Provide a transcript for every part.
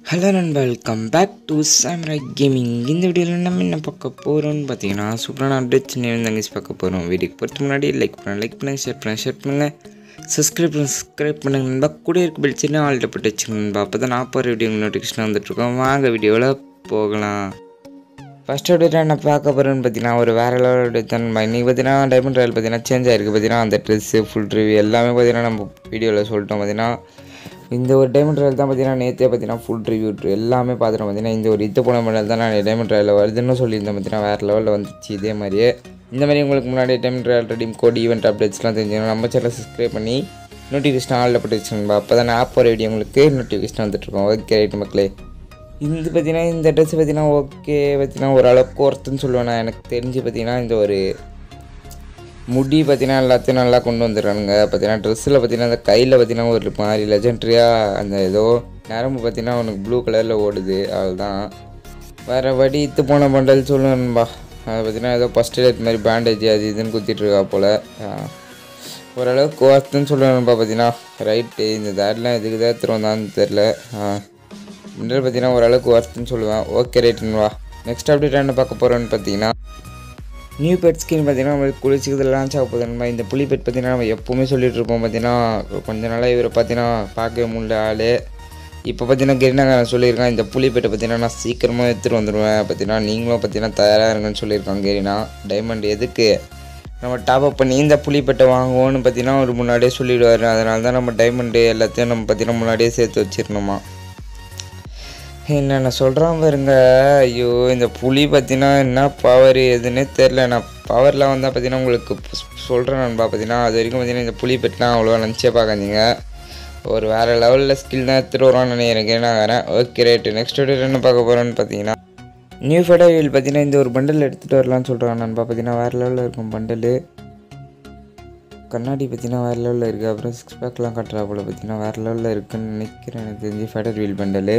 hello and welcome back to Samurai gaming இந்த வீடியோவில் நம்ம என்ன பார்க்க போகிறோம்னு பார்த்தீங்கன்னா சூப்பரான அப்டேட்ஸ் நேரம் தங்கச்சி பார்க்க போகிறோம் வீடியோக்கு போகிறதுக்கு முன்னாடி லைக் பண்ணுங்கள் லைக் பண்ணுங்கள் ஷேர் பண்ணுங்கள் ஷேர் பண்ணுங்கள் சப்ஸ்கிரைப் பண்ணுங்கள் சப்ஸ்கிரைப் பண்ணுங்க நண்பா கூட இருக்க பில் சின்ன ஆள்கிட்ட போட்டு வச்சுங்க நண்பா அப்போ தான் நான் போகிற வீடியோ நோட்டிஃபிகேஷன் வந்துட்டுருக்கோம் வாங்க வீடியோவில் போகலாம் ஃபஸ்ட் அப்டேட் என்ன பார்க்க போகிறேன்னு பார்த்தீங்கன்னா ஒரு வேறு லெவல் அப்டேட் தான் நண்பா இன்றைக்கி பார்த்தீங்கன்னா டைமண்ட் ராயல் பார்த்தீங்கன்னா சேஞ்ச் ஆயிருக்கு பார்த்தீங்கன்னா அந்த ட்ரெஸ்ஸு ஃபுல் ரிவ்யூ எல்லாமே பார்த்தீங்கன்னா நம்ம வீடியோவில் சொல்லிட்டோம் பார்த்தீங்கன்னா இந்த ஒரு டைமண்ட் ராயல் தான் பார்த்தீங்கன்னா நேற்றே பார்த்தீங்கன்னா ஃபுல் ரிவ்யூ எல்லாமே பார்த்துட்டோம் பார்த்தீங்கன்னா இந்த ஒரு இது போன மாடல் தான் நான் டைமண்ட் ராயலில் வருதுன்னு சொல்லியிருந்தேன் பார்த்தீங்கன்னா வேறு லெவலில் வந்துச்சு இதே மாதிரியே இந்த மாதிரி உங்களுக்கு முன்னாடி diamond royal redeem code event அப்டேட்ஸ்லாம் தெரிஞ்சுக்கணும் நம்ம சேனல் சப்ஸ்கிரைப் பண்ணி நோட்டிஃபிகேஷன் ஆளில் போட்டு வச்சுக்கோங்க அப்போ தான் ஆப் போகிற வீடியோ உங்களுக்கு நோட்டிஃபிகேஷன் வந்துட்டுருக்கோம் ஓகே ரைட் மக்களே இது பார்த்தீங்கன்னா இந்த ட்ரெஸ் பார்த்தீங்கன்னா ஓகே பார்த்தீங்கன்னா ஓரளவுக்கு ஒருத்தன்னு சொல்லுவேன் நான் எனக்கு தெரிஞ்சு பார்த்தீங்கன்னா இந்த ஒரு முடி பார்த்தீங்கன்னா எல்லாத்தையும் நல்லா கொண்டு வந்துடுறானுங்க பார்த்தீங்கன்னா ட்ரெஸ்ஸில் பார்த்தீங்கன்னா அந்த கையில் பார்த்தீங்கன்னா ஒரு மாதிரி லெஜெண்ட்ரியாக அந்த ஏதோ நரம்பு பார்த்தீங்கன்னா அவனுக்கு ப்ளூ கலரில் ஓடுது அதுதான் வேறு வடி இத்து போன பண்டல் சொல்லணும்பா அது பார்த்தீங்கன்னா ஏதோ ஃபஸ்ட் எய்ட் மாதிரி பேண்டேஜ் அது இதுன்னு குத்திட்டு இருக்கா போல் ஓரளவுக்கு ஒர்த்துன்னு சொல்லணும்பா பார்த்தீங்கன்னா ரைட்டு இந்த தாட்லாம் எதுக்கு தான் எடுத்துகிட்டு வந்தான்னு தெரில மின்னல் பார்த்தீங்கன்னா ஓரளவுக்கு ஒர்த்துன்னு சொல்லுவேன் ஓகே ரைட்டுன்னு வா நெக்ஸ்ட் அப்டேட் என்ன பார்க்க போகிறோன்னு பார்த்தீங்கன்னா நியூ பெட் ஸ்கின் பார்த்தீங்கன்னா நம்மளுக்கு குளிச்சிக்கிறதுல லான்ச் ஆக போகுது நம்ம இந்த புலி பெட் பார்த்தீங்கன்னா நம்ம எப்போவுமே சொல்லிட்டு இருப்போம் பார்த்தீங்கன்னா கொஞ்ச நாளாக இவரை பார்த்தீங்கன்னா பார்க்கவே முடியல ஆள் இப்போ பார்த்தீங்கன்னா கெரினாக்காரன் சொல்லியிருக்கான் இந்த புலி பெட்டை பார்த்தீங்கன்னா நான் சீக்கிரமாக எடுத்துகிட்டு வந்துடுவேன் பார்த்தீங்கன்னா நீங்களும் பார்த்தீங்கன்னா தயாராக இருங்கன்னு சொல்லியிருக்காங்க கெரினா டைமண்ட் எதுக்கு நம்ம டாப் அப் பண்ணி இந்த புலி பெட்டை வாங்குவோன்னு பார்த்தீங்கன்னா ஒரு முன்னாடியே சொல்லிடுவார் அதனால தான் நம்ம டைமண்டு எல்லாத்தையும் நம்ம பார்த்தீங்கன்னா முன்னாடியே சேர்த்து வச்சிடணுமா என்னென்ன சொல்கிறான் பாருங்க ஐயோ இந்த புலி பார்த்தீங்கன்னா என்ன பவர் எதுன்னே தெரில நான் பவர்லாம் வந்தால் பார்த்தீங்கன்னா உங்களுக்கு சொல்கிறேன் நண்பா பார்த்தீங்கன்னா அது வரைக்கும் பார்த்தீங்கன்னா இந்த புலி பெட்லாம் அவ்வளோவா நினச்சே பார்க்காதீங்க ஒரு வேறு லெவலில் ஸ்கில் தான் எடுத்துகிட்டு வரோன்னு நினைக்கிறேன் நான் வரேன் ஓகே ரைட்டு நெக்ஸ்ட் வீடியோ என்ன பார்க்க போகிறோன்னு பார்த்தீங்கன்னா நியூ ஃபெடரில் பார்த்தீங்கன்னா இந்த ஒரு பண்டல் எடுத்துகிட்டு வரலான்னு சொல்கிறான் நண்பா பார்த்தீங்கன்னா வேறு லெவலில் இருக்கும் பண்டலு கண்ணாடி பார்த்தீங்கன்னா வேறு லெவலில் இருக்குது அப்புறம் சிக்ஸ் பேக்லாம் கட்டுறா போல் பார்த்தீங்கன்னா வேறு லெவலில் இருக்குன்னு நினைக்கிறேன் எனக்கு தெரிஞ்சு ஃபெடர் வீல் பண்டலு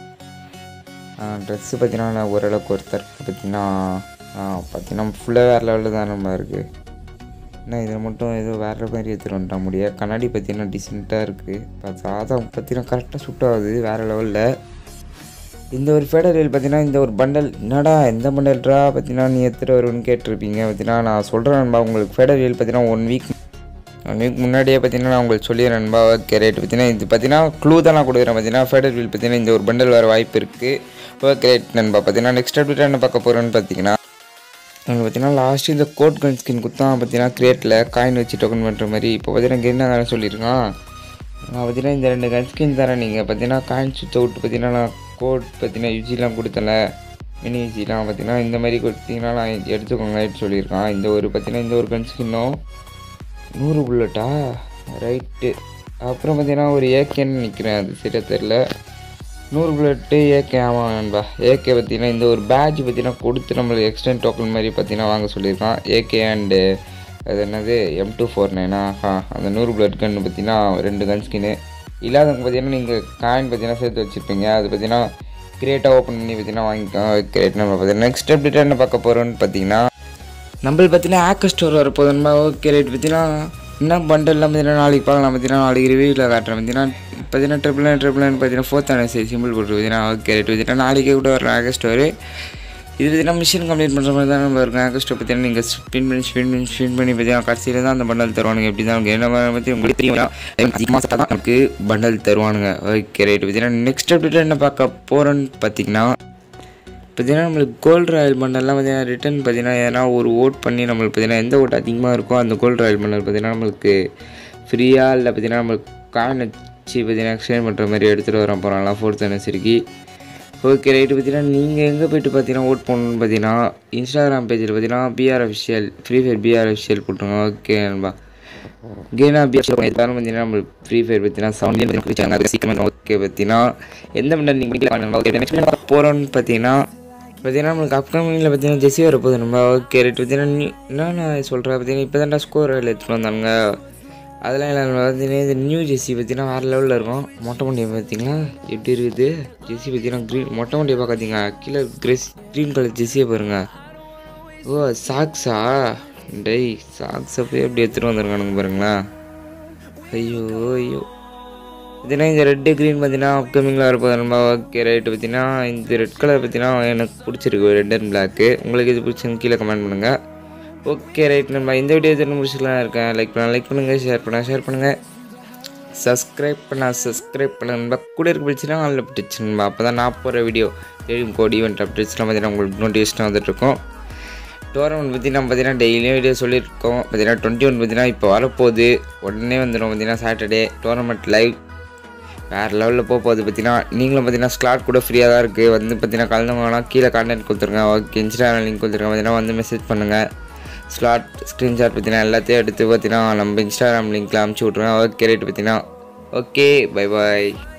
ட்ரெஸ்ஸு பார்த்தீங்கன்னா நான் ஓரளவுக்கு ஒருத்தர் பார்த்தீங்கன்னா பார்த்தீங்கன்னா ஃபுல்லாக வேறு லெவலில் தான் நம்ம இருக்குது ஆனால் இதில் மட்டும் ஏதோ வேறு மாதிரி எடுத்துகிட்டு வந்துட்டா முடிய கண்ணாடி பார்த்தீங்கன்னா டிசென்ட்டாக இருக்குது பார்த்தா அதான் பார்த்தீங்கன்னா கரெக்டாக சுட் ஆகுது வேறு லெவலில் இந்த ஒரு ஃபெடரல் பார்த்தீங்கன்னா இந்த ஒரு பண்டல் என்னடா எந்த பண்டல்ரா பார்த்தீங்கன்னா நீ எடுத்துகிட்டு வருவேன்னு கேட்டிருப்பீங்க பார்த்தீங்கன்னா நான் சொல்கிறேன் நண்பா உங்களுக்கு ஃபெடரல் பார்த்தீங்கன்னா ஒன் வீக் ஒன் வீக் முன்னாடியே பார்த்தீங்கன்னா நான் உங்களுக்கு சொல்லிடுறேன் நண்பா ஓகே ரேட் பார்த்தீங்கன்னா இது பார்த்தீங்கன்னா க்ளூ தான் நான் கொடுக்குறேன் பார்த்தீங்கன்னா ஃபெடர் வீல் பார்த்தீங்கன்னா இந்த ஒரு பண்டல் வர வாய்ப்பு இருக்குது ஓகே ரேட் நண்பா பார்த்தீங்கன்னா நெக்ஸ்ட் அப்டேட் என்ன பார்க்க போகிறோன்னு பார்த்தீங்கன்னா எனக்கு பார்த்தீங்கன்னா லாஸ்ட் இந்த கோட் கன் ஸ்கின் குத்தான் பார்த்தீங்கன்னா கிரியேட்டில் காயின் வச்சு டோக்கன் பண்ணுற மாதிரி இப்போ பார்த்தீங்கன்னா என்ன சொல்லியிருக்கான் நான் பார்த்தீங்கன்னா இந்த ரெண்டு கன் ஸ்கின் தரேன் நீங்கள் பார்த்தீங்கன்னா காயின் சுத்த விட்டு பார்த்தீங்கன்னா நான் கோட் பார்த்தீங்கன்னா யூஜிலாம் கொடுத்தல மினி யூஜிலாம் பார்த்தீங்கன்னா இந்த மாதிரி கொடுத்தீங்கன்னா நான் எடுத்துக்கோங்க சொல்லியிருக்கான் இந்த ஒரு பார்த்தீங்கன்னா இந்த ஒரு கன் ஸ்கின்னும் நூறு புல்லட்டா ரைட்டு அப்புறம் பார்த்தீங்கன்னா ஒரு ஏகேன்னு நிற்கிறேன் அது சரியாக தெரில நூறு புல்லட்டு ஏகே ஆமாம் நண்பா ஏகே பார்த்தீங்கன்னா இந்த ஒரு பேட்ச் பார்த்தீங்கன்னா கொடுத்து நம்மளுக்கு எக்ஸ்டென்ட் டோக்கன் மாதிரி பார்த்தீங்கன்னா வாங்க சொல்லியிருக்கான் ஏகே அண்டு அது என்னது எம் டூ ஃபோர் நைனா ஹா அந்த நூறு புல்லட் கன்று பார்த்தீங்கன்னா ரெண்டு கன் ஸ்கின்னு இல்லாதவங்க பார்த்தீங்கன்னா நீங்கள் காயின் பார்த்தீங்கன்னா சேர்த்து வச்சுருப்பீங்க அது பார்த்தீங்கன்னா கிரியேட்டாக ஓப்பன் பண்ணி பார்த்தீங்கன்னா வாங்கிக்கோங்க கிரியேட் நம்ம பார்த்தீங்கன்னா நெக்ஸ்ட் அப்டேட் என்ன பார்க்க போகிறோன்னு பார்த்தீங்கன்னா நம்மளுக்கு பார்த்தீங்கன்னா ஆக்கர் ஸ்டோர் வரப்போதுமா ஓகே ரேட் பார்த்தீங்கன்னா என்ன பண்டல்லாம் பார்த்தீங்கன்னா நாளைக்கு பார்க்கலாம் பார்த்தீங்கன்னா நாளைக்கு ரிவ்யூவில் காட்டுறேன் பார்த்தீங்கன்னா பார்த்தீங்கன்னா ட்ரிபிள் நைன் ட்ரிபிள் நைன் பார்த்தீங்கன்னா ஃபோர்த் அனசி சிம்பிள் போட்டு பார்த்தீங்கன்னா ஓகே ரேட் பார்த்தீங்கன்னா நாளைக்கே கூட வர ஆக்கர் ஸ்டோரு இது பார்த்தீங்கன்னா மிஷின் கம்ப்ளீட் பண்ணுற மாதிரி தான் நம்ம இருக்கும் ஆக்கர் ஸ்டோர் பார்த்தீங்கன்னா நீங்கள் ஸ்பின் பண்ணி ஸ்பின் பண்ணி ஸ்பின் பண்ணி பார்த்தீங்கன்னா கடைசியில் தான் அந்த பண்டல் தருவானுங்க எப்படி தான் என்ன பற்றி உங்களுக்கு தெரியும் அதிகமாக சாப்பிட்டா தான் நமக்கு பண்டல் தருவானுங்க ஓகே ரேட் பார்த்தீங்கன்னா நெக்ஸ்ட் அப்டேட் என்ன பார்க்க போகிறோன்னு பார்த்தீங்கன்னா பார்த்தீங்கன்னா நம்மளுக்கு கோல்டு ராயல் பண்டல்லாம் பார்த்தீங்கன்னா ரிட்டன் பார்த்தீங்கன்னா எதனா ஒரு ஓட் பண்ணி நம்மளுக்கு பார்த்தீங்கன்னா எந்த ஓட் அதிகமாக இருக்கோ அந்த கோல்டு ராயல் பண்டல் பார்த்தீங்கன்னா நம்மளுக்கு ஃப்ரீயாக இல்லை பார்த்தீங்கன்னா நம்மளுக்கு காயின் வச்சு பார்த்தீங்கன்னா எக்ஸ்சேஞ்ச் பண்ணுற மாதிரி எடுத்துகிட்டு வர போகிறாங்களா ஃபோர்த் அனசரிக்கு ஓகே ரைட்டு பார்த்தீங்கன்னா நீங்கள் எங்கே போய்ட்டு பார்த்தீங்கன்னா ஓட் பண்ணணும்னு பார்த்தீங்கன்னா இன்ஸ்டாகிராம் பேஜில் பார்த்தீங்கன்னா PR official free fire PR official போட்டுருங்க ஓகே நண்பா கேனா பிஆர் எல்லாரும் பார்த்தீங்கன்னா நம்மளுக்கு ஃப்ரீ ஃபயர் பார்த்தீங்கன்னா சவுண்ட் சீக்கிரம் ஓகே பார்த்தீங்கன்னா எந்த மண்டல் நீங்கள் போகிறோன்னு பார்த்தீங்கன்னா பார்த்தீங்கன்னா நம்மளுக்கு அப்கமிங்கில் பார்த்தீங்கன்னா ஜெஸ்ஸி வர போகுது நம்ம ஓகே ரேட் பார்த்தீங்கன்னா நீ என்ன நான் சொல்கிறேன் பார்த்தீங்கன்னா இப்போ தான்டா ஸ்கோர் எடுத்துகிட்டு வந்தாங்க அதெல்லாம் இல்லை பார்த்தீங்கன்னா இது நியூ ஜெஸ்ஸி பார்த்தீங்கன்னா வேறு லெவலில் இருக்கும் மொட்டை மண்டியை பார்த்தீங்களா எப்படி இருக்குது ஜெஸ்ஸி பார்த்தீங்கன்னா க்ரீன் மொட்டை மண்டியை பார்க்காதீங்க கீழே க்ரெஸ் க்ரீன் கலர் ஜெஸ்ஸியை பாருங்கள் ஓ சாக்ஸா டெய் சாக்ஸை போய் எப்படி எடுத்துகிட்டு வந்துருக்கானுங்க பாருங்களேன் ஐயோ ஐயோ பார்த்தீங்கன்னா இந்த ரெட்டு க்ரீன் பார்த்தீங்கன்னா அப்கமிங்கில் வரப்போகுது நம்ம ஓகே ரைட்டு பார்த்தீங்கன்னா இந்த ரெட் கலர் பார்த்தீங்கன்னா எனக்கு பிடிச்சிருக்கு ரெட் அண்ட் பிளாக்கு உங்களுக்கு இது பிடிச்சிருந்து கீழே கமெண்ட் பண்ணுங்கள் ஓகே ரைட் நம்ம இந்த வீடியோ தெரிஞ்சு முடிச்சுக்கலாம் இருக்கேன் லைக் பண்ண லைக் பண்ணுங்கள் ஷேர் பண்ண ஷேர் பண்ணுங்கள் சப்ஸ்கிரைப் பண்ண சப்ஸ்கிரைப் பண்ண நண்பா கூட இருக்க பிடிச்சினா அதில் பிடிச்சி நண்பா அப்போ தான் நான் போகிற வீடியோ தெரியும் கோடி ஈவெண்ட் அப்டேட்ஸ்லாம் பார்த்தீங்கன்னா உங்களுக்கு நோட்டிஃபிகேஷன் வந்துட்டுருக்கோம் டோர்னமெண்ட் பற்றி நம்ம பார்த்தீங்கன்னா டெய்லியும் வீடியோ சொல்லியிருக்கோம் பார்த்தீங்கன்னா டுவெண்ட்டி ஒன் பார்த்தீங்கன்னா இப்போ வரப்போகுது உடனே வந்துடும் பார்த்தீங்கன்னா சாட்டர்டே டோர்னமெண்ட் லைவ் வேறு லெவலில் போக போகுது பார்த்தீங்கன்னா நீங்களும் பார்த்தீங்கன்னா ஸ்லாட் கூட ஃப்ரீயாக தான் இருக்குது வந்து பார்த்தீங்கன்னா கலந்துங்கன்னா கீழே கான்டென்ட் கொடுத்துருங்க ஓகே இன்ஸ்டாகிராம் லிங்க் கொடுத்துருங்க பார்த்தீங்கன்னா வந்து மெசேஜ் பண்ணுங்கள் ஸ்லாட் ஸ்க்ரீன்ஷாட் பார்த்தீங்கன்னா எல்லாத்தையும் எடுத்து பார்த்தீங்கன்னா நம்ம இன்ஸ்டாகிராம் லிங்க்கில் அமுச்சு விட்ருங்க ஓகே ரேட்டு பார்த்தீங்கன்னா ஓகே பை பாய்